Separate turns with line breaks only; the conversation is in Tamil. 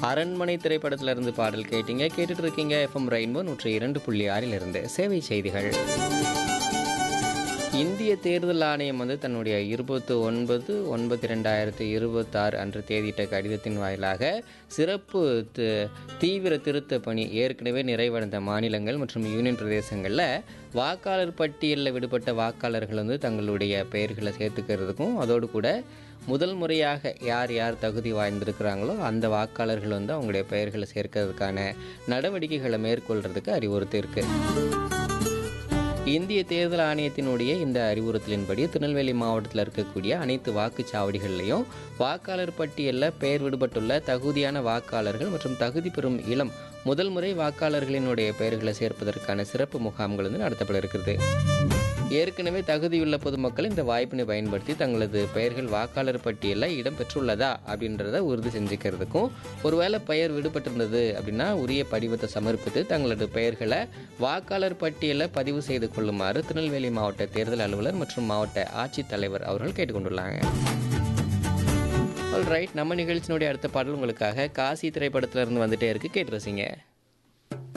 அரண்மனை திரைப்படத்துல இருந்து பாடல் கேட்டீங்க கேட்டுட்டு இருக்கீங்க எஃப்எம் ரெயின்போ நூற்றி இரண்டு புள்ளி ஆறில் இருந்து சேவை செய்திகள் இந்திய தேர்தல் ஆணையம் வந்து தன்னுடைய இருபத்தி ஒன்பது ஒன்பது ரெண்டாயிரத்தி இருபத்தாறு அன்று தேதியிட்ட கடிதத்தின் வாயிலாக சிறப்பு தி- தீவிர திருத்த பணி ஏற்கனவே நிறைவடைந்த மாநிலங்கள் மற்றும் யூனியன் பிரதேசங்களில் வாக்காளர் பட்டியலில் விடுபட்ட வாக்காளர்கள் வந்து தங்களுடைய பெயர்களை சேர்த்துக்கிறதுக்கும் அதோடு கூட முதல் முறையாக யார் யார் தகுதி வாய்ந்திருக்கிறாங்களோ அந்த வாக்காளர்கள் வந்து அவங்களுடைய பெயர்களை சேர்க்கிறதுக்கான நடவடிக்கைகளை மேற்கொள்றதுக்கு அறிவுறுத்தியிருக்கு இந்திய தேர்தல் ஆணையத்தினுடைய இந்த அறிவுறுத்தலின்படி திருநெல்வேலி மாவட்டத்தில் இருக்கக்கூடிய அனைத்து வாக்குச்சாவடிகள்லையும் வாக்காளர் பட்டியலில் பெயர் விடுபட்டுள்ள தகுதியான வாக்காளர்கள் மற்றும் தகுதி பெறும் இளம் முதல் முறை வாக்காளர்களினுடைய பெயர்களை சேர்ப்பதற்கான சிறப்பு முகாம்கள் வந்து நடத்தப்பட இருக்கிறது ஏற்கனவே தகுதியுள்ள பொதுமக்கள் இந்த வாய்ப்பினை பயன்படுத்தி தங்களது பெயர்கள் வாக்காளர் பட்டியலில் இடம் பெற்றுள்ளதா அப்படின்றத உறுதி செஞ்சுக்கிறதுக்கும் ஒருவேளை பெயர் விடுபட்டிருந்தது அப்படின்னா உரிய படிவத்தை சமர்ப்பித்து தங்களது பெயர்களை வாக்காளர் பட்டியலில் பதிவு செய்து கொள்ளுமாறு திருநெல்வேலி மாவட்ட தேர்தல் அலுவலர் மற்றும் மாவட்ட ஆட்சித்தலைவர் அவர்கள் கேட்டுக்கொண்டுள்ளாங்க ரைட் நம்ம நிகழ்ச்சியினுடைய அடுத்த பாடல் உங்களுக்காக காசி திரைப்படத்துல இருந்து வந்துட்டே இருக்கு கேட்டு ரசிங்க